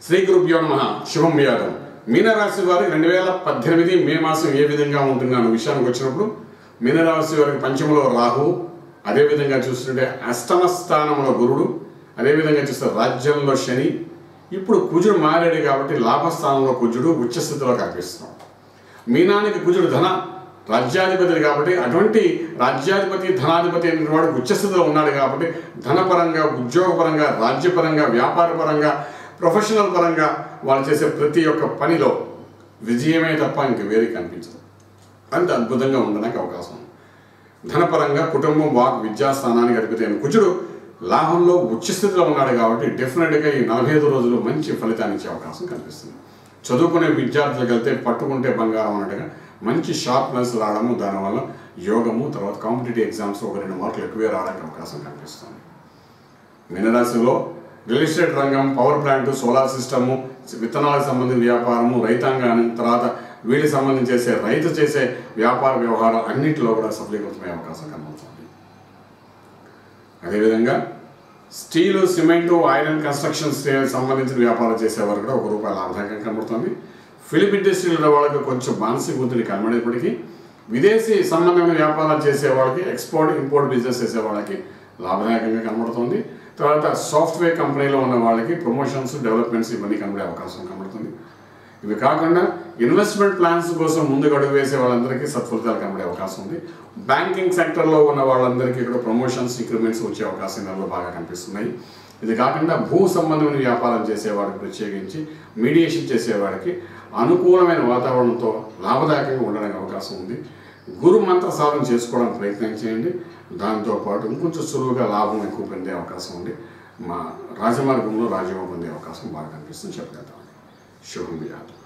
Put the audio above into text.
శ్రీ గురుభ్యో నమ శుభం వ్యాధం మీనరాశి వారికి రెండు వేల పద్దెనిమిది మే మాసం ఏ విధంగా ఉంటుంది అన్న విషయానికి వచ్చినప్పుడు మీనరాశి వారికి పంచములో రాహు అదేవిధంగా చూస్తుంటే అష్టమ స్థానంలో గురుడు అదేవిధంగా చూస్తే రాజ్యంలో శని ఇప్పుడు కుజుడు మారాడు కాబట్టి లాభస్థానంలో కుజుడు ఉచ్చస్థితిలో కనిపిస్తున్నాం మీనానికి కుజుడు ధన రాజ్యాధిపతి కాబట్టి అటువంటి రాజ్యాధిపతి ధనాధిపతి అయిన వాడు ఉచ్చస్థితిలో ఉన్నాడు కాబట్టి ధనపరంగా ఉద్యోగపరంగా రాజ్యపరంగా వ్యాపారపరంగా ప్రొఫెషనల్ పరంగా వాళ్ళు చేసే ప్రతి ఒక్క పనిలో విజయమే తప్ప ఇంక వేరే కనిపించదు అంత అద్భుతంగా ఉండడానికి అవకాశం ఉంది ధనపరంగా కుటుంబం వాక్ విద్యాస్థానానికి అధిపతి అయిన కుజుడు లాభంలో ఉచ్చస్థితిలో ఉన్నాడు కాబట్టి డెఫినెట్గా ఈ నలభై ఐదు రోజులు మంచి ఫలితాన్ని ఇచ్చే అవకాశం కనిపిస్తుంది చదువుకునే విద్యార్థులకు వెళ్తే పట్టుకుంటే బంగారం అన్నట్టుగా మంచి షార్ప్నెస్ రావడము దానివల్ల యోగము తర్వాత కాంపిటేటివ్ ఎగ్జామ్స్ ఒక రెండు మార్కులు ఎక్కువే రావడానికి అవకాశం కనిపిస్తుంది మీనరాశిలో రియల్ ఎస్టేట్ రంగం పవర్ ప్లాంట్ సోలార్ సిస్టము విత్తనాలకు సంబంధించిన వ్యాపారము రైతాంగాన్ని తర్వాత వీటికి సంబంధించి చేసే రైతు చేసే వ్యాపార వ్యవహారం అన్నింటిలో కూడా సఫలీకృతమయ్యే అవకాశం కనబడుతుంది అదేవిధంగా స్టీలు సిమెంటు ఐరన్ కన్స్ట్రక్షన్ సంబంధించిన వ్యాపారం చేసేవారు కూడా ఒక రూపాయి లాభదాయకంగా కనబడుతుంది ఫిలిం ఇండస్ట్రీలో వాళ్ళకి కొంచెం మానసిక ఒత్తిడి కనబడేప్పటికీ విదేశీ సంబంధమైన వ్యాపారాలు చేసే వాళ్ళకి ఎక్స్పోర్ట్ ఇంపోర్ట్ బిజినెస్ చేసే వాళ్ళకి లాభదాయకంగా కనబడుతుంది తర్వాత సాఫ్ట్వేర్ కంపెనీలో ఉన్న వాళ్ళకి ప్రమోషన్స్ డెవలప్మెంట్స్ ఇవన్నీ కనబడే అవకాశం కనబడుతుంది ఇవి కాకుండా ఇన్వెస్ట్మెంట్ ప్లాన్స్ కోసం ముందుకు అడుగు వేసే వాళ్ళందరికీ సత్ఫలితాలు కనబడే అవకాశం ఉంది బ్యాంకింగ్ సెక్టర్లో ఉన్న వాళ్ళందరికీ కూడా ప్రమోషన్స్ ఇంక్రిమెంట్స్ వచ్చే అవకాశం నెలలో బాగా కనిపిస్తున్నాయి ఇది కాకుండా భూ సంబంధమైన వ్యాపారం చేసేవాడికి ప్రత్యేకించి మీడియేషన్ చేసేవాడికి అనుకూలమైన వాతావరణంతో లాభదాయకంగా ఉండడానికి అవకాశం ఉంది గురు మంత్ర సాధన చేసుకోవడానికి ప్రయత్నం చేయండి దాంతోపాటు ఇంకొంచెం సులువుగా లాభం ఎక్కువ పొందే అవకాశం ఉంది మా రాజమార్గంలో రాజ్యం పొందే అవకాశం బాగా కనిపిస్తుంది చెప్పగలుగుతామండి శుభం వ్యాధం